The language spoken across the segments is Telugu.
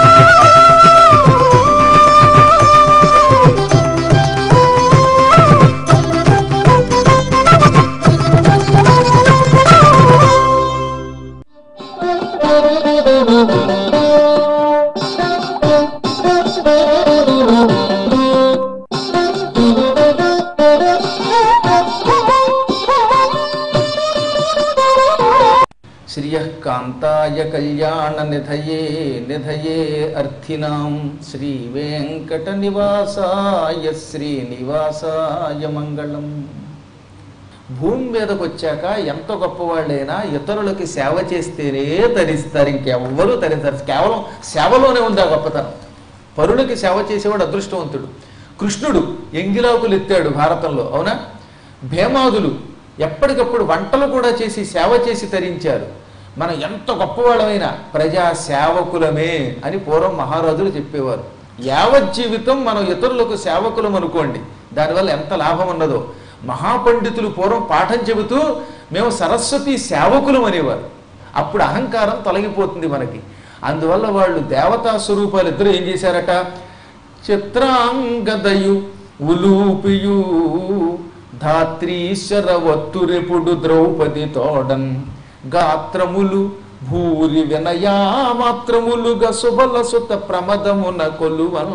శ్రియకాంతాయ కళ్యాణ నిధయే నిధయే అర్థినాం శ్రీ వెంకట నివాసాయ శ్రీనివాసాయ మంగళం భూమి మీదకి వచ్చాక ఎంత గొప్పవాళ్ళైనా ఇతరులకి సేవ చేస్తేనే తరిస్తారు ఇంకెవ్వరూ తరించారు కేవలం సేవలోనే ఉంది ఆ గొప్పతనం పరులకి సేవ చేసేవాడు అదృష్టవంతుడు కృష్ణుడు ఎంగిలాకులు ఎత్తాడు భారతంలో అవునా భేమాదులు ఎప్పటికప్పుడు వంటలు కూడా చేసి సేవ చేసి తరించారు మనం ఎంత గొప్పవాళ్ళమైనా ప్రజా సేవకులమే అని పూర్వం మహారాజులు చెప్పేవారు యావత్ జీవితం మనం ఇతరులకు సేవకులం అనుకోండి దానివల్ల ఎంత లాభం ఉన్నదో మహాపండితులు పూర్వం పాఠం చెబుతూ మేము సరస్వతి సేవకులం అనేవారు అప్పుడు అహంకారం తొలగిపోతుంది మనకి అందువల్ల వాళ్ళు దేవతా స్వరూపాలు ఇద్దరు ఏం చేశారట చిత్రాంగదయు ఉలూపియు ధాత్రీశ్వర వత్తురెపుడు ద్రౌపది తోడన్ గాత్రములు భూరి వినయా మాత్రములుగా సుబల సుత ప్రమదమున కొలువన్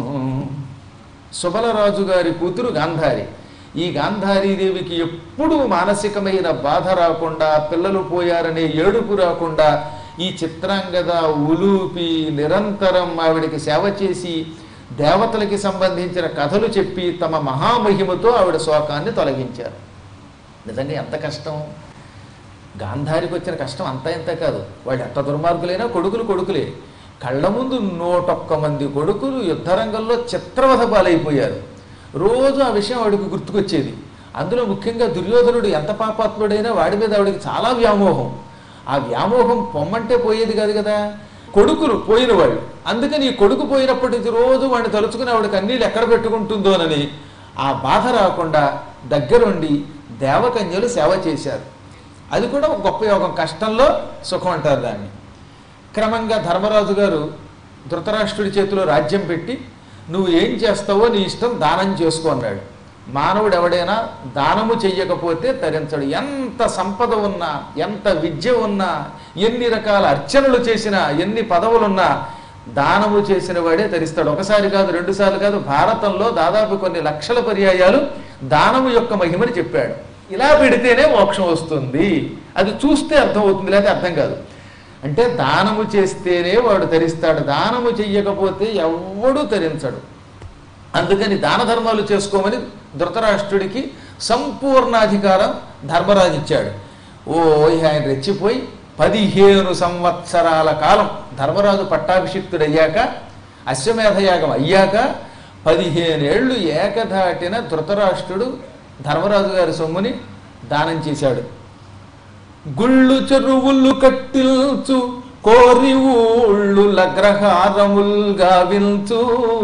సుబలరాజు గారి కూతురు గాంధారి ఈ గాంధారీదేవికి ఎప్పుడూ మానసికమైన బాధ రాకుండా పిల్లలు పోయారనే ఏడుపు రాకుండా ఈ చిత్రాంగద ఉలూపి నిరంతరం ఆవిడకి సేవ చేసి దేవతలకి సంబంధించిన కథలు చెప్పి తమ మహామహిమతో ఆవిడ శోకాన్ని తొలగించారు నిజంగా ఎంత కష్టం గాంధారికి వచ్చిన కష్టం అంతా ఇంత కాదు వాళ్ళు ఎంత దుర్మార్గులైనా కొడుకులు కొడుకులే కళ్ళ ముందు నూటొక్క మంది కొడుకులు యుద్ధరంగంలో చిత్రవధ పాలైపోయారు రోజు ఆ విషయం ఆవిడకి గుర్తుకొచ్చేది అందులో ముఖ్యంగా దుర్యోధనుడు ఎంత పాపాత్ముడైనా వాడి మీద ఆవిడకి చాలా వ్యామోహం ఆ వ్యామోహం పొమ్మంటే పోయేది కాదు కదా కొడుకులు పోయిన వాళ్ళు అందుకని ఈ కొడుకు పోయినప్పటికీ రోజు వాడిని తలుచుకుని ఆవిడకి అన్నీళ్ళు ఎక్కడ పెట్టుకుంటుందోనని ఆ బాధ రాకుండా దగ్గరుండి దేవకన్యలు సేవ చేశారు అది కూడా ఒక గొప్ప యోగం కష్టంలో సుఖం అంటారు దాన్ని క్రమంగా ధర్మరాజు గారు ధృతరాష్ట్రుడి చేతిలో రాజ్యం పెట్టి నువ్వు ఏం చేస్తావో నీ ఇష్టం దానం చేసుకో అన్నాడు మానవుడు ఎవడైనా దానము చెయ్యకపోతే తరించడు ఎంత సంపద ఉన్నా ఎంత విద్య ఉన్నా ఎన్ని రకాల అర్చనలు చేసినా ఎన్ని పదవులున్నా దానము చేసిన వాడే తరిస్తాడు ఒకసారి కాదు రెండు సార్లు కాదు భారతంలో దాదాపు కొన్ని లక్షల పర్యాయాలు దానము యొక్క మహిమని చెప్పాడు ఇలా పెడితేనే మోక్షం వస్తుంది అది చూస్తే అర్థమవుతుంది లేదా అర్థం కాదు అంటే దానము చేస్తేనే వాడు తరిస్తాడు దానము చెయ్యకపోతే ఎవ్వడూ తరించడు అందుకని దాన ధర్మాలు చేసుకోమని ధృతరాష్ట్రుడికి సంపూర్ణాధికారం ధర్మరాజు ఇచ్చాడు ఓ ఆయన రెచ్చిపోయి పదిహేను సంవత్సరాల కాలం ధర్మరాజు పట్టాభిషిక్తుడయ్యాక అశ్వమేధయాగం అయ్యాక పదిహేనేళ్లు ఏకధాటిన ధృతరాష్ట్రుడు ధర్మరాజు గారి సొమ్ముని దానం చేశాడు గుళ్ళు చెరువులు కట్టిల్చు కోరి ఊళ్ళు లగ్రహారముల్ గావిల్చు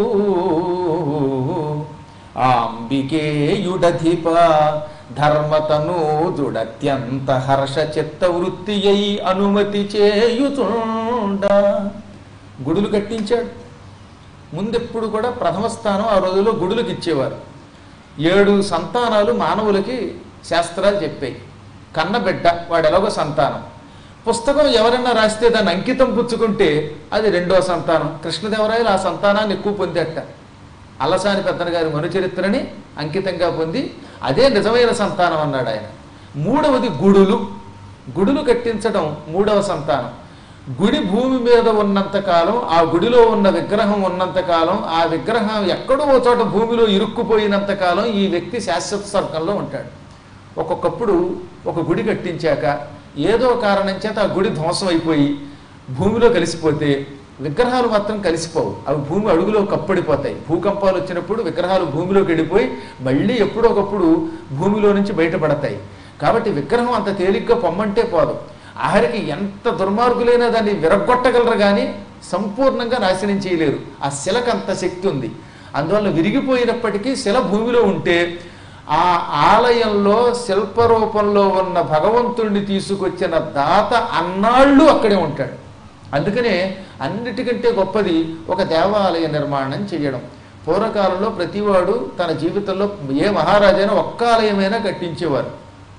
ఆంబికేయుడధిప ధర్మతనూదుడత్యంత హర్ష చిత్త వృత్తి అయి అనుమతి చేయుచుండ గుడులు కట్టించాడు ముందెప్పుడు కూడా ప్రథమ స్థానం ఆ రోజుల్లో గుడులకు ఇచ్చేవారు ఏడు సంతానాలు మానవులకి శాస్త్రాలు చెప్పాయి కన్నబిడ్డ వాడు ఎలాగో సంతానం పుస్తకం ఎవరైనా రాస్తే దాన్ని అంకితం పుచ్చుకుంటే అది రెండో సంతానం కృష్ణదేవరాయలు ఆ సంతానాన్ని ఎక్కువ పొందేట అల్లసాని పెద్దన గారి మనుచరిత్రని అంకితంగా పొంది అదే నిజమైన సంతానం అన్నాడు ఆయన మూడవది గుడులు గుడులు కట్టించడం మూడవ సంతానం గుడి భూమి మీద ఉన్నంత కాలం ఆ గుడిలో ఉన్న విగ్రహం ఉన్నంత కాలం ఆ విగ్రహం ఎక్కడో ఓ చోట భూమిలో ఇరుక్కుపోయినంత కాలం ఈ వ్యక్తి శాశ్వత స్వర్గంలో ఉంటాడు ఒక్కొక్కప్పుడు ఒక గుడి కట్టించాక ఏదో కారణం చేత ఆ గుడి ధ్వంసం అయిపోయి భూమిలో కలిసిపోతే విగ్రహాలు మాత్రం కలిసిపోవు అవి భూమి అడుగులో కప్పడిపోతాయి భూకంపాలు వచ్చినప్పుడు విగ్రహాలు భూమిలోకి వెళ్ళిపోయి మళ్ళీ ఎప్పుడో ఒకప్పుడు భూమిలో నుంచి బయటపడతాయి కాబట్టి విగ్రహం అంత తేలిగ్గా పొమ్మంటే పోదు ఆఖరికి ఎంత దుర్మార్గులైనా దాన్ని విరగొట్టగలరు కానీ సంపూర్ణంగా నాశనం చేయలేరు ఆ శిలకు అంత శక్తి ఉంది అందువల్ల విరిగిపోయినప్పటికీ శిల భూమిలో ఉంటే ఆ ఆలయంలో శిల్పరూపంలో ఉన్న భగవంతుడిని తీసుకొచ్చిన దాత అన్నాళ్ళు అక్కడే ఉంటాడు అందుకనే అన్నిటికంటే గొప్పది ఒక దేవాలయ నిర్మాణం చేయడం పూర్వకాలంలో ప్రతివాడు తన జీవితంలో ఏ మహారాజైనా ఒక్క ఆలయమైనా కట్టించేవారు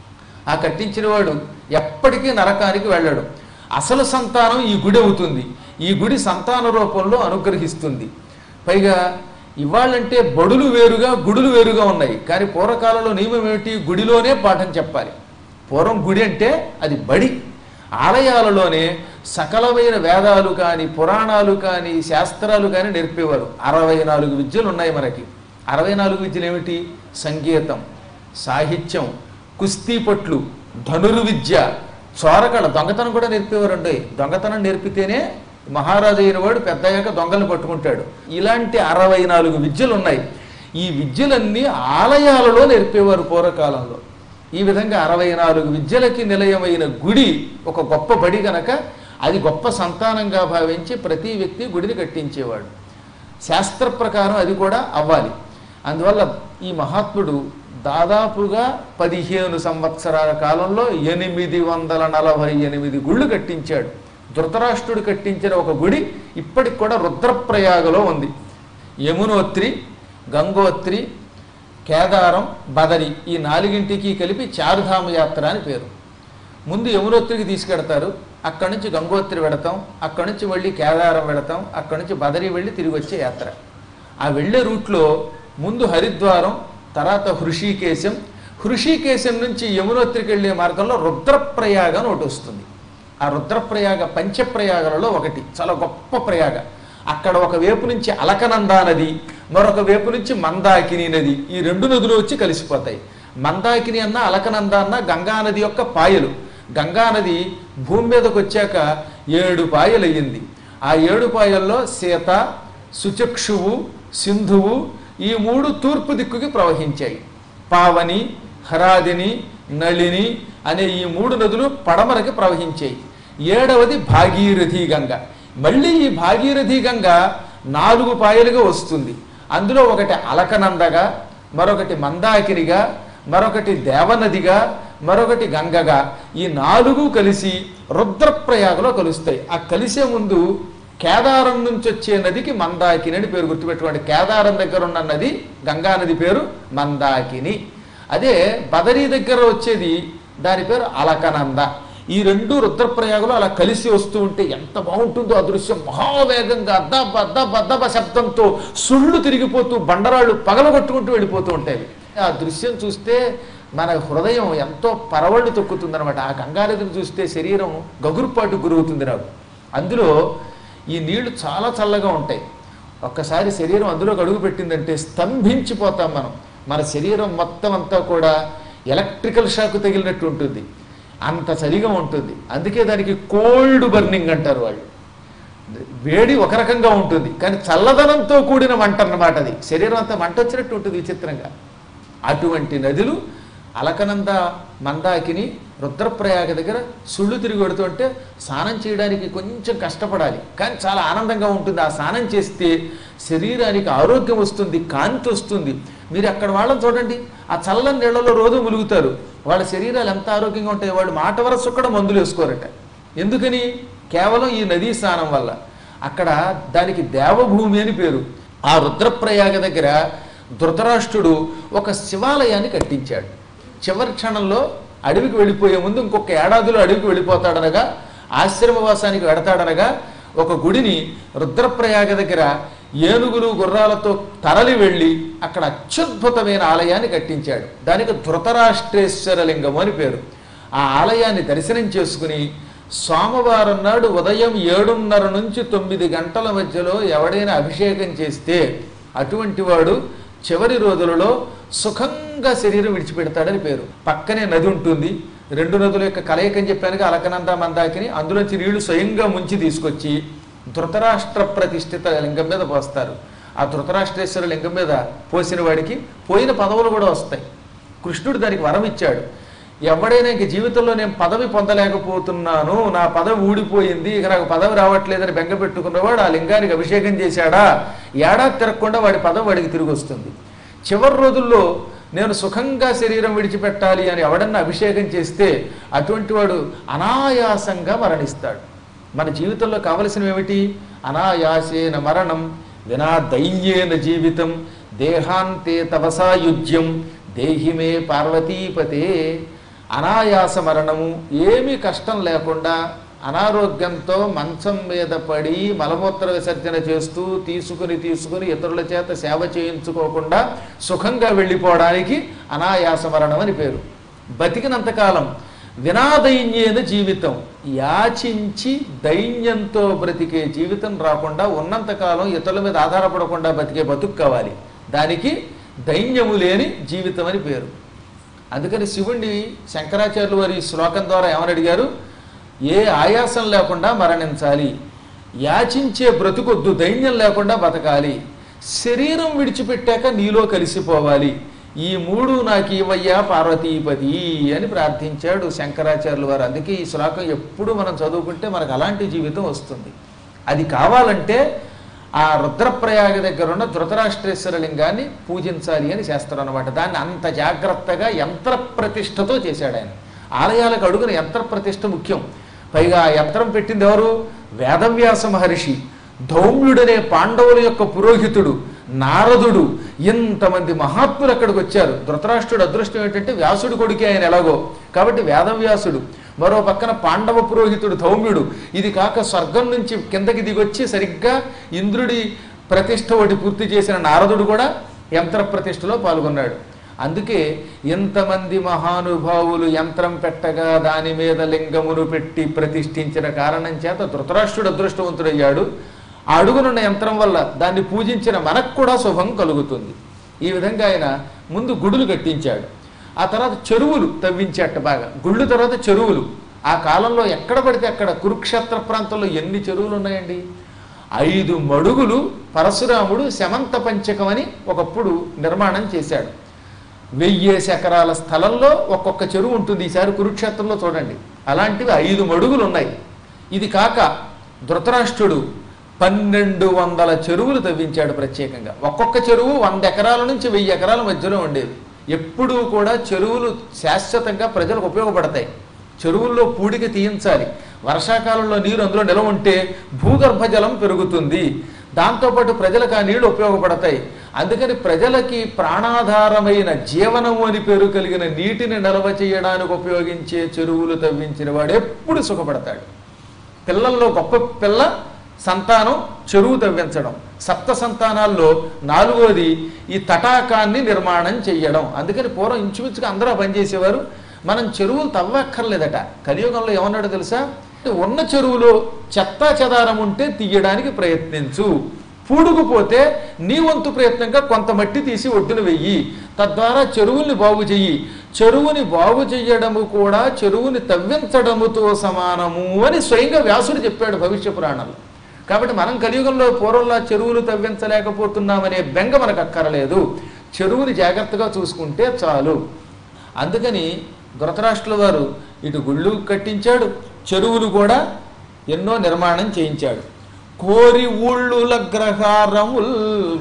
ఆ కట్టించిన వాడు ఎప్పటికీ నరకానికి వెళ్ళడు అసలు సంతానం ఈ గుడి అవుతుంది ఈ గుడి సంతాన రూపంలో అనుగ్రహిస్తుంది పైగా ఇవాళంటే బడులు వేరుగా గుడులు వేరుగా ఉన్నాయి కానీ పూర్వకాలంలో నియమం ఏమిటి గుడిలోనే పాఠం చెప్పాలి పూర్వం గుడి అంటే అది బడి ఆలయాలలోనే సకలమైన వేదాలు కానీ పురాణాలు కానీ శాస్త్రాలు కానీ నేర్పేవారు అరవై నాలుగు విద్యలు ఉన్నాయి మనకి అరవై నాలుగు విద్యలు ఏమిటి సంగీతం సాహిత్యం కుస్తీ పట్లు ధనుర్విద్య చోరకళ దొంగతనం కూడా నేర్పేవారండి దొంగతనం నేర్పితేనే మహారాజు అయిన వాడు పెద్దయ్యాక దొంగలను పట్టుకుంటాడు ఇలాంటి అరవై నాలుగు విద్యలు ఉన్నాయి ఈ విద్యలన్నీ ఆలయాలలో నేర్పేవారు పూర్వకాలంలో ఈ విధంగా అరవై నాలుగు విద్యలకి నిలయమైన గుడి ఒక గొప్ప బడి గనక అది గొప్ప సంతానంగా భావించి ప్రతి వ్యక్తి గుడిని కట్టించేవాడు శాస్త్ర ప్రకారం అది కూడా అవ్వాలి అందువల్ల ఈ మహాత్ముడు దాదాపుగా పదిహేను సంవత్సరాల కాలంలో ఎనిమిది వందల నలభై ఎనిమిది గుళ్ళు కట్టించాడు ధృతరాష్ట్రుడు కట్టించిన ఒక గుడి ఇప్పటికి కూడా రుద్రప్రయాగలో ఉంది యమునోత్రి గంగోత్రి కేదారం బదరి ఈ నాలుగింటికి కలిపి చారుధామ యాత్ర అని పేరు ముందు యమునోత్రికి తీసుకెడతారు అక్కడి నుంచి గంగోత్రి వెడతాం అక్కడి నుంచి వెళ్ళి కేదారం వెడతాం అక్కడి నుంచి బదరి వెళ్ళి తిరిగి వచ్చే యాత్ర ఆ వెళ్ళే రూట్లో ముందు హరిద్వారం తర్వాత హృషికేశం హృషికేశం నుంచి యమునోత్రికి వెళ్ళే మార్గంలో రుద్రప్రయాగ అని ఒకటి వస్తుంది ఆ రుద్రప్రయాగ పంచప్రయాగలలో ఒకటి చాలా గొప్ప ప్రయాగ అక్కడ ఒక వైపు నుంచి అలకనందా నది మరొక వైపు నుంచి మందాకిని నది ఈ రెండు నదులు వచ్చి కలిసిపోతాయి మందాకిని అన్న అలకనంద అన్న గంగా నది యొక్క పాయలు గంగా నది భూమి మీదకి వచ్చాక ఏడు పాయలు అయ్యింది ఆ ఏడు పాయల్లో సీత సుచక్షువు సింధువు ఈ మూడు తూర్పు దిక్కుకి ప్రవహించాయి పావని హరాదిని నళిని అనే ఈ మూడు నదులు పడమరకి ప్రవహించాయి ఏడవది భాగీరథి గంగ మళ్ళీ ఈ భాగీరథి గంగ నాలుగు పాయలుగా వస్తుంది అందులో ఒకటి అలకనందగా మరొకటి మందాకినిగా మరొకటి దేవనదిగా మరొకటి గంగగా ఈ నాలుగు కలిసి రుద్రప్రయాగలో కలుస్తాయి ఆ కలిసే ముందు కేదారం నుంచి వచ్చే నదికి మందాకిని అని పేరు గుర్తుపెట్టుకోండి కేదారం దగ్గర ఉన్న నది గంగా నది పేరు మందాకిని అదే బదరీ దగ్గర వచ్చేది దాని పేరు అలకనంద ఈ రెండు రుద్రప్రయాగలు అలా కలిసి వస్తూ ఉంటే ఎంత బాగుంటుందో ఆ దృశ్యం మహావేగంగా అద్దబ అద్దబ అద్దబ శబ్దంతో సుళ్ళు తిరిగిపోతూ బండరాళ్ళు పగలగొట్టుకుంటూ వెళ్ళిపోతూ ఉంటాయి ఆ దృశ్యం చూస్తే మన హృదయం ఎంతో పరవళ్ళు తొక్కుతుందనమాట ఆ గంగానదిని చూస్తే శరీరం గగురుపాటు గురవుతుంది నాకు అందులో ఈ నీళ్లు చాలా చల్లగా ఉంటాయి ఒక్కసారి శరీరం అందులోకి అడుగు పెట్టిందంటే స్తంభించిపోతాం మనం మన శరీరం మొత్తం అంతా కూడా ఎలక్ట్రికల్ షాక్ తగిలినట్టు ఉంటుంది అంత చలిగా ఉంటుంది అందుకే దానికి కోల్డ్ బర్నింగ్ అంటారు వాళ్ళు వేడి ఒక రకంగా ఉంటుంది కానీ చల్లదనంతో కూడిన మంట అన్నమాట అది శరీరం అంతా మంట వచ్చినట్టు ఉంటుంది విచిత్రంగా అటువంటి నదులు అలకనంద మందాకిని రుద్రప్రయాగ దగ్గర సుళ్ళు తిరిగి పెడుతుంటే స్నానం చేయడానికి కొంచెం కష్టపడాలి కానీ చాలా ఆనందంగా ఉంటుంది ఆ స్నానం చేస్తే శరీరానికి ఆరోగ్యం వస్తుంది కాంతి వస్తుంది మీరు అక్కడ వాళ్ళని చూడండి ఆ చల్లని నీళ్ళలో రోజు ములుగుతారు వాళ్ళ శరీరాలు ఎంత ఆరోగ్యంగా ఉంటాయి వాళ్ళు మాట వరస కూడా మందులు వేసుకోరట ఎందుకని కేవలం ఈ నదీ స్నానం వల్ల అక్కడ దానికి దేవభూమి అని పేరు ఆ రుద్రప్రయాగ దగ్గర ధృతరాష్ట్రుడు ఒక శివాలయాన్ని కట్టించాడు చివరి క్షణంలో అడవికి వెళ్ళిపోయే ముందు ఇంకొక ఏడాదిలో అడవికి వెళ్ళిపోతాడనగా ఆశ్రమవాసానికి వెడతాడనగా ఒక గుడిని రుద్రప్రయాగ దగ్గర ఏనుగులు గుర్రాలతో తరలి వెళ్ళి అక్కడ అత్యద్భుతమైన ఆలయాన్ని కట్టించాడు దానికి ధృతరాష్ట్రేశ్వర లింగం అని పేరు ఆ ఆలయాన్ని దర్శనం చేసుకుని సోమవారం నాడు ఉదయం ఏడున్నర నుంచి తొమ్మిది గంటల మధ్యలో ఎవడైనా అభిషేకం చేస్తే అటువంటి వాడు చివరి రోజులలో సుఖంగా శరీరం విడిచిపెడతాడని పేరు పక్కనే నది ఉంటుంది రెండు నదుల యొక్క కలయికని చెప్పానుగా అలకనంద మందాకిని అందులోంచి నీళ్లు స్వయంగా ముంచి తీసుకొచ్చి ధృతరాష్ట్ర ప్రతిష్ఠిత లింగం మీద పోస్తారు ఆ ధృతరాష్ట్రేశ్వర లింగం మీద పోసిన వాడికి పోయిన పదవులు కూడా వస్తాయి కృష్ణుడు దానికి వరం ఇచ్చాడు ఎవడైనా ఇంక జీవితంలో నేను పదవి పొందలేకపోతున్నాను నా పదవి ఊడిపోయింది ఇక నాకు పదవి రావట్లేదని బెంగ పెట్టుకున్నవాడు ఆ లింగానికి అభిషేకం చేశాడా ఏడాది తిరగకుండా వాడి పదవి వాడికి తిరిగి వస్తుంది చివరి రోజుల్లో నేను సుఖంగా శరీరం విడిచిపెట్టాలి అని ఎవడన్నా అభిషేకం చేస్తే అటువంటి వాడు అనాయాసంగా మరణిస్తాడు మన జీవితంలో కావలసినవి ఏమిటి అనాయాసేన మరణం వినా దైన్యేన జీవితం దేహాంతే తవసాయుజ్యం దేహిమే పార్వతీపతే అనాయాస మరణము ఏమీ కష్టం లేకుండా అనారోగ్యంతో మంచం మీద పడి మలమూత్ర విసర్జన చేస్తూ తీసుకుని తీసుకుని ఇతరుల చేత సేవ చేయించుకోకుండా సుఖంగా వెళ్ళిపోవడానికి అనాయాస మరణం అని పేరు బతికినంతకాలం వినాదైన్యేన జీవితం యాచించి దైన్యంతో బ్రతికే జీవితం రాకుండా ఉన్నంతకాలం ఇతరుల మీద ఆధారపడకుండా బతికే బతుకు కావాలి దానికి దైన్యము లేని జీవితం అని పేరు అందుకని శివుణ్ణి శంకరాచార్యులు వారి ఈ శ్లోకం ద్వారా ఏమని అడిగారు ఏ ఆయాసం లేకుండా మరణించాలి యాచించే బ్రతుకొద్దు దైన్యం లేకుండా బతకాలి శరీరం విడిచిపెట్టాక నీలో కలిసిపోవాలి ఈ మూడు నాకు ఇవయ్యా పార్వతీపతి అని ప్రార్థించాడు శంకరాచార్యులు వారు అందుకే ఈ శ్లోకం ఎప్పుడు మనం చదువుకుంటే మనకు అలాంటి జీవితం వస్తుంది అది కావాలంటే ఆ రుద్రప్రయాగ దగ్గర ఉన్న ధృతరాష్ట్రేశ్వర లింగాన్ని పూజించాలి అని చేస్తారు అనమాట దాన్ని అంత జాగ్రత్తగా యంత్ర ప్రతిష్టతో చేశాడు ఆయన ఆలయాలకు అడుగున యంత్ర ప్రతిష్ఠ ముఖ్యం పైగా ఆ యంత్రం పెట్టింది ఎవరు వేదవ్యాస మహర్షి ధౌమ్యుడనే పాండవుల యొక్క పురోహితుడు నారదుడు ఇంతమంది మహాత్ములు అక్కడికి వచ్చారు ధృతరాష్ట్రుడు అదృష్టం ఏంటంటే వ్యాసుడు కొడుకే ఆయన ఎలాగో కాబట్టి వేదవ్యాసుడు మరో పక్కన పాండవ పురోహితుడు ధౌమ్యుడు ఇది కాక స్వర్గం నుంచి కిందకి దిగొచ్చి సరిగ్గా ఇంద్రుడి ప్రతిష్ఠ ఒకటి పూర్తి చేసిన నారదుడు కూడా యంత్ర ప్రతిష్ఠలో పాల్గొన్నాడు అందుకే ఎంతమంది మహానుభావులు యంత్రం పెట్టగా దాని మీద లింగమును పెట్టి ప్రతిష్ఠించిన కారణం చేత ధృతరాష్ట్రుడు అదృష్టవంతుడయ్యాడు ఆ అడుగునున్న యంత్రం వల్ల దాన్ని పూజించిన మనకు కూడా శుభం కలుగుతుంది ఈ విధంగా ఆయన ముందు గుడులు కట్టించాడు ఆ తర్వాత చెరువులు తవ్వించాట బాగా గుళ్ళు తర్వాత చెరువులు ఆ కాలంలో ఎక్కడ పడితే అక్కడ కురుక్షేత్ర ప్రాంతంలో ఎన్ని చెరువులు ఉన్నాయండి ఐదు మడుగులు పరశురాముడు శమంత పంచకం అని ఒకప్పుడు నిర్మాణం చేశాడు వెయ్యేసి ఎకరాల స్థలంలో ఒక్కొక్క చెరువు ఉంటుంది ఈసారి కురుక్షేత్రంలో చూడండి అలాంటివి ఐదు మడుగులు ఉన్నాయి ఇది కాక ధృతరాష్ట్రుడు పన్నెండు వందల చెరువులు తవ్వించాడు ప్రత్యేకంగా ఒక్కొక్క చెరువు వంద ఎకరాల నుంచి వెయ్యి ఎకరాల మధ్యలో ఉండేవి ఎప్పుడూ కూడా చెరువులు శాశ్వతంగా ప్రజలకు ఉపయోగపడతాయి చెరువుల్లో పూడికి తీయించాలి వర్షాకాలంలో నీరు అందులో నిలవ ఉంటే భూగర్భ జలం పెరుగుతుంది దాంతోపాటు ప్రజలకు ఆ నీళ్లు ఉపయోగపడతాయి అందుకని ప్రజలకి ప్రాణాధారమైన జీవనము అని పేరు కలిగిన నీటిని నిల్వ చేయడానికి ఉపయోగించే చెరువులు తవ్వించిన వాడు ఎప్పుడు సుఖపడతాడు పిల్లల్లో గొప్ప పిల్ల సంతానం చెరువు తవ్వించడం సప్త సంతానాల్లో నాలుగోది ఈ తటాకాన్ని నిర్మాణం చెయ్యడం అందుకని పూర్వం ఇంచుమించుగా అందరూ ఆ పని చేసేవారు మనం చెరువులు తవ్వక్కర్లేదట కలియుగంలో ఏమన్నాడో తెలుసా ఉన్న చెరువులో చెత్త చెదారం ఉంటే తీయడానికి ప్రయత్నించు పూడుకుపోతే నీ వంతు ప్రయత్నంగా కొంత మట్టి తీసి ఒడ్డున వెయ్యి తద్వారా చెరువుల్ని బాగు చెయ్యి చెరువుని బాగు చెయ్యడము కూడా చెరువుని తవ్వించడముతో సమానము అని స్వయంగా వ్యాసుడు చెప్పాడు భవిష్య పురాణంలో కాబట్టి మనం కలియుగంలో పూర్వంలో చెరువులు తవ్వించలేకపోతున్నామనే బెంగ మనకు అక్కరలేదు చెరువుని జాగ్రత్తగా చూసుకుంటే చాలు అందుకని ధృతరాష్ట్రుల వారు ఇటు గుళ్ళు కట్టించాడు చెరువులు కూడా ఎన్నో నిర్మాణం చేయించాడు కోరి ఊళ్ళుల గ్రహారముల్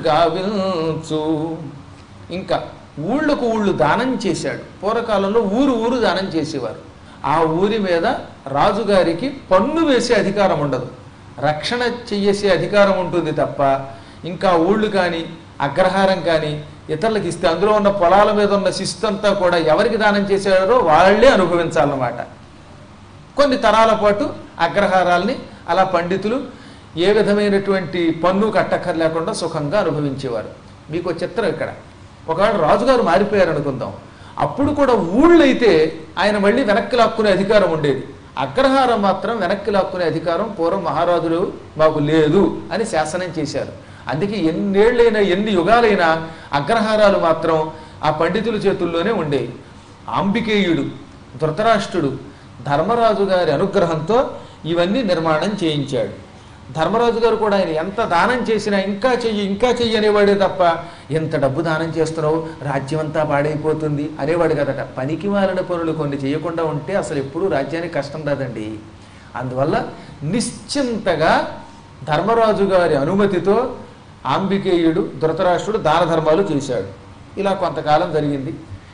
గావించు ఇంకా ఊళ్ళకు ఊళ్ళు దానం చేశాడు పూర్వకాలంలో ఊరు ఊరు దానం చేసేవారు ఆ ఊరి మీద రాజుగారికి పన్ను వేసే అధికారం ఉండదు రక్షణ చెయ్యేసే అధికారం ఉంటుంది తప్ప ఇంకా ఊళ్ళు కానీ అగ్రహారం కానీ ఇతరులకు ఇస్తే అందులో ఉన్న పొలాల మీద ఉన్న శిస్తు అంతా కూడా ఎవరికి దానం చేశారో వాళ్ళే అనుభవించాలన్నమాట కొన్ని తరాల పాటు అగ్రహారాల్ని అలా పండితులు ఏ విధమైనటువంటి పన్ను కట్టక్కర్ లేకుండా సుఖంగా అనుభవించేవారు మీకు ఒక చిత్రం ఇక్కడ ఒకవేళ రాజుగారు మారిపోయారు అనుకుందాం అప్పుడు కూడా ఊళ్ళైతే ఆయన మళ్ళీ వెనక్కి లాక్కునే అధికారం ఉండేది అగ్రహారం మాత్రం వెనక్కి లాక్కునే అధికారం పూర్వం మహారాజులు మాకు లేదు అని శాసనం చేశారు అందుకే ఎన్నేళ్ళైనా ఎన్ని యుగాలైనా అగ్రహారాలు మాత్రం ఆ పండితుల చేతుల్లోనే ఉండేవి అంబికేయుడు ధృతరాష్ట్రుడు ధర్మరాజు గారి అనుగ్రహంతో ఇవన్నీ నిర్మాణం చేయించాడు ధర్మరాజు గారు కూడా ఆయన ఎంత దానం చేసినా ఇంకా చెయ్యి ఇంకా చెయ్యి అనేవాడే తప్ప ఎంత డబ్బు దానం చేస్తున్నావు రాజ్యం అంతా పాడైపోతుంది అనేవాడు కదట పనికి మాలిన పనులు కొన్ని చేయకుండా ఉంటే అసలు ఎప్పుడూ రాజ్యానికి కష్టం రాదండి అందువల్ల నిశ్చింతగా ధర్మరాజు గారి అనుమతితో ఆంబికేయుడు ధృతరాష్ట్రుడు దాన ధర్మాలు చేశాడు ఇలా కొంతకాలం జరిగింది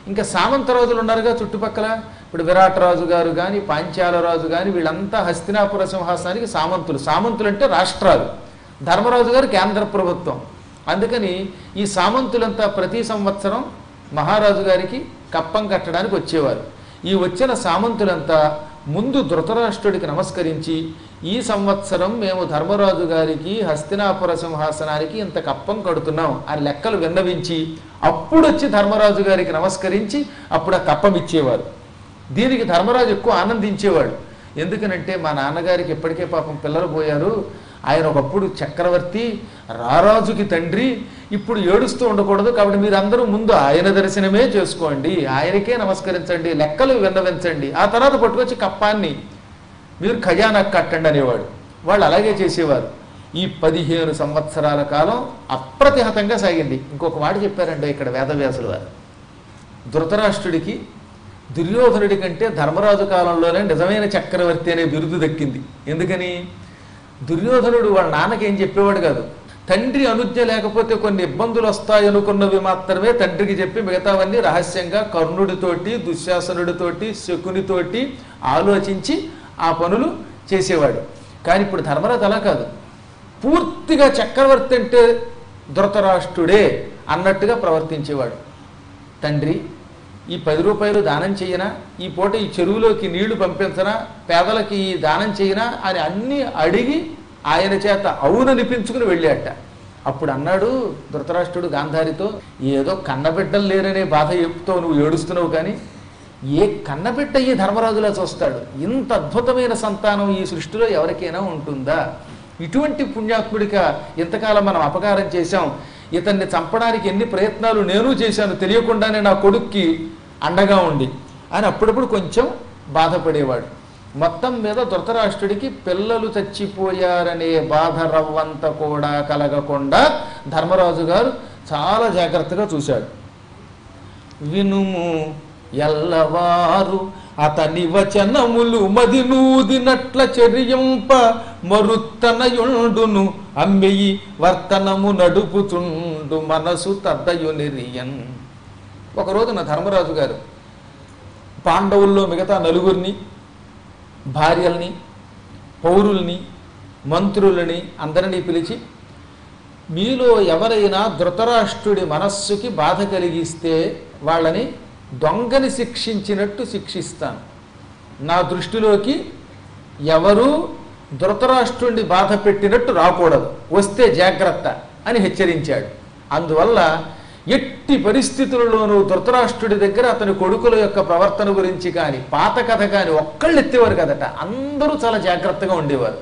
ఇంకా సామంతరాజులు ఉన్నారుగా చుట్టుపక్కల ఇప్పుడు విరాట్ రాజు గారు కానీ పాంచాల రాజు కానీ వీళ్ళంతా హస్తినాపుర సింహాసనానికి సామంతులు సామంతులు అంటే రాష్ట్రాలు ధర్మరాజు గారు కేంద్ర ప్రభుత్వం అందుకని ఈ సామంతులంతా ప్రతి సంవత్సరం మహారాజు గారికి కప్పం కట్టడానికి వచ్చేవారు ఈ వచ్చిన సామంతులంతా ముందు ధృతరాష్ట్రుడికి నమస్కరించి ఈ సంవత్సరం మేము ధర్మరాజు గారికి హస్తినాపుర సింహాసనానికి ఇంత కప్పం కడుతున్నాం అని లెక్కలు విన్నవించి అప్పుడు వచ్చి ధర్మరాజు గారికి నమస్కరించి అప్పుడు ఆ కప్పం ఇచ్చేవారు దీనికి ధర్మరాజు ఎక్కువ ఆనందించేవాడు ఎందుకనంటే మా నాన్నగారికి ఇప్పటికే పాపం పిల్లలు పోయారు ఆయన ఒకప్పుడు చక్రవర్తి రారాజుకి తండ్రి ఇప్పుడు ఏడుస్తూ ఉండకూడదు కాబట్టి మీరందరూ ముందు ఆయన దర్శనమే చేసుకోండి ఆయనకే నమస్కరించండి లెక్కలు విన్నవించండి ఆ తర్వాత పట్టుకొచ్చి కప్పాన్ని మీరు ఖజానా కట్టండి అనేవాడు వాళ్ళు అలాగే చేసేవారు ఈ పదిహేను సంవత్సరాల కాలం అప్రతిహతంగా సాగింది ఇంకొక మాట చెప్పారండి ఇక్కడ వేదవ్యాసులు వారు ధృతరాష్ట్రుడికి దుర్యోధనుడి కంటే ధర్మరాజు కాలంలోనే నిజమైన చక్రవర్తి అనే బిరుదు దక్కింది ఎందుకని దుర్యోధనుడు వాళ్ళ నాన్నకి ఏం చెప్పేవాడు కాదు తండ్రి అనుజ్ఞ లేకపోతే కొన్ని ఇబ్బందులు వస్తాయనుకున్నవి మాత్రమే తండ్రికి చెప్పి మిగతావన్నీ రహస్యంగా కర్ణుడితోటి దుశ్శాసనుడితోటి శకునితోటి ఆలోచించి ఆ పనులు చేసేవాడు కానీ ఇప్పుడు ధర్మరాజు అలా కాదు పూర్తిగా చక్రవర్తి అంటే ధృతరాష్ట్రుడే అన్నట్టుగా ప్రవర్తించేవాడు తండ్రి ఈ పది రూపాయలు దానం చేయనా ఈ పూట ఈ చెరువులోకి నీళ్లు పంపించనా పేదలకి ఈ దానం చేయనా అని అన్నీ అడిగి ఆయన చేత అవుననిపించుకుని వెళ్ళాట అప్పుడు అన్నాడు ధృతరాష్ట్రుడు గాంధారితో ఏదో కన్నబిడ్డలు లేరనే బాధ చెప్తావు నువ్వు ఏడుస్తున్నావు కానీ ఏ కన్నబిడ్డ ఈ ధర్మరాజులా చూస్తాడు ఇంత అద్భుతమైన సంతానం ఈ సృష్టిలో ఎవరికైనా ఉంటుందా ఇటువంటి పుణ్యాత్ముడిక ఇంతకాలం మనం అపకారం చేశాం ఇతన్ని చంపడానికి ఎన్ని ప్రయత్నాలు నేను చేశాను తెలియకుండానే నా కొడుక్కి అండగా ఉండి అని అప్పుడప్పుడు కొంచెం బాధపడేవాడు మొత్తం మీద ధృతరాష్ట్రుడికి పిల్లలు చచ్చిపోయారనే బాధ రవ్వంత కూడా కలగకుండా ధర్మరాజు గారు చాలా జాగ్రత్తగా చూశాడు వినుము ఎల్లవారు అతని వచనములు మది నూదినట్ల చర్యంప మరుత్తనయుండును అమ్మెయి వర్తనము నడుపుచుండు మనసు తద్దయు నిరియన్ ఒకరోజు నా ధర్మరాజు గారు పాండవుల్లో మిగతా నలుగురిని భార్యల్ని పౌరుల్ని మంత్రులని అందరినీ పిలిచి మీలో ఎవరైనా ధృతరాష్ట్రుడి మనస్సుకి బాధ కలిగిస్తే వాళ్ళని దొంగని శిక్షించినట్టు శిక్షిస్తాను నా దృష్టిలోకి ఎవరు ధృతరాష్ట్రుడిని బాధ పెట్టినట్టు రాకూడదు వస్తే జాగ్రత్త అని హెచ్చరించాడు అందువల్ల ఎట్టి పరిస్థితులలోనూ ధృతరాష్ట్రుడి దగ్గర అతని కొడుకుల యొక్క ప్రవర్తన గురించి కానీ పాత కథ కానీ ఒక్కళ్ళు ఎత్తేవారు కదట అందరూ చాలా జాగ్రత్తగా ఉండేవారు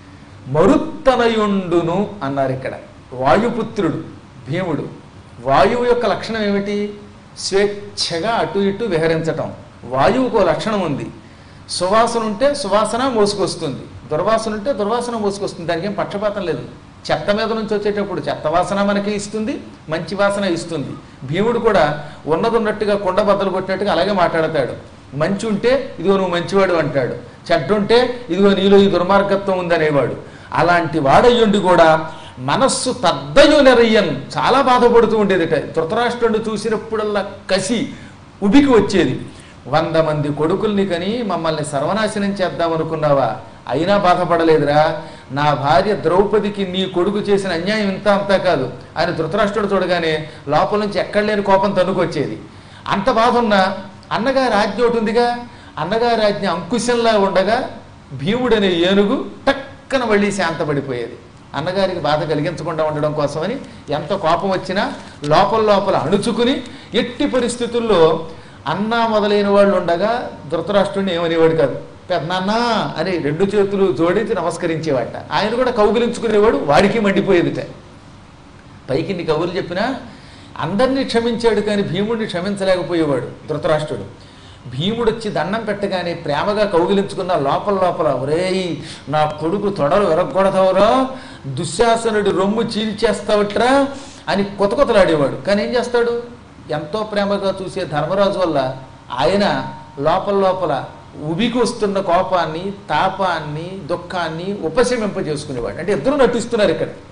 మరుత్తనయుండును అన్నారు ఇక్కడ వాయుపుత్రుడు భీముడు వాయువు యొక్క లక్షణం ఏమిటి స్వేచ్ఛగా అటు ఇటు విహరించటం వాయువుకు ఓ లక్షణం ఉంది సువాసన ఉంటే సువాసన మోసుకొస్తుంది దుర్వాసన ఉంటే దుర్వాసన మోసుకొస్తుంది దానికి ఏం పక్షపాతం లేదు చెత్త మీద నుంచి వచ్చేటప్పుడు చెత్త వాసన మనకి ఇస్తుంది మంచి వాసన ఇస్తుంది భీముడు కూడా ఉన్నది ఉన్నట్టుగా కుండ బద్దలు కొట్టినట్టుగా అలాగే మాట్లాడతాడు మంచి ఉంటే ఇదిగో నువ్వు మంచివాడు అంటాడు చెడ్డ ఉంటే ఇదిగో నీలో ఈ దుర్మార్గత్వం ఉందనేవాడు అలాంటి వాడయ్యుండి కూడా మనస్సు తద్దయు నెరయ్యన్ చాలా బాధపడుతూ ఉండేదిట ధృతరాష్ట్రుడిని చూసినప్పుడల్లా కసి ఉబికి వచ్చేది వంద మంది కొడుకుల్ని కని మమ్మల్ని సర్వనాశనం చేద్దాం అనుకున్నావా అయినా బాధపడలేదురా నా భార్య ద్రౌపదికి నీ కొడుకు చేసిన అన్యాయం ఇంత అంతా కాదు అని ధృతరాష్ట్రుడు చూడగానే లోపల నుంచి ఎక్కడ లేని కోపం తన్నుకొచ్చేది అంత బాధ ఉన్నా అన్నగారి ఆజ్ఞ ఒకటి ఉందిగా అన్నగారి ఆజ్ఞ అంకుశంలా ఉండగా భీముడనే ఏనుగు టక్కన మళ్ళీ శాంతపడిపోయేది అన్నగారికి బాధ కలిగించకుండా ఉండడం కోసమని ఎంత కోపం వచ్చినా లోపల లోపల అణుచుకుని ఎట్టి పరిస్థితుల్లో అన్న మొదలైన వాళ్ళు ఉండగా ధృతరాష్ట్రుడిని ఏమనేవాడు కాదు పెద్దనాన్న అని రెండు చేతులు జోడించి నమస్కరించేవాట ఆయన కూడా కౌగిలించుకునేవాడు వాడికి మండిపోయేదిట పైకి నీ కబుర్లు చెప్పినా అందరినీ క్షమించాడు కానీ భీముడిని క్షమించలేకపోయేవాడు ధృతరాష్ట్రుడు భీముడు వచ్చి దండం పెట్టగానే ప్రేమగా కౌగిలించుకున్న లోపల లోపల ఒరేయ్ నా కొడుకు తొడలు విరగొడతావురా దుశ్శాసనుడి రొమ్ము చీల్చేస్తావట్రా అని కొత్త కొత్తలాడేవాడు కానీ ఏం చేస్తాడు ఎంతో ప్రేమగా చూసే ధర్మరాజు వల్ల ఆయన లోపల లోపల ఉబికి వస్తున్న కోపాన్ని తాపాన్ని దుఃఖాన్ని ఉపశమింపజేసుకునేవాడు అంటే ఇద్దరు నటిస్తున్నారు ఇక్కడ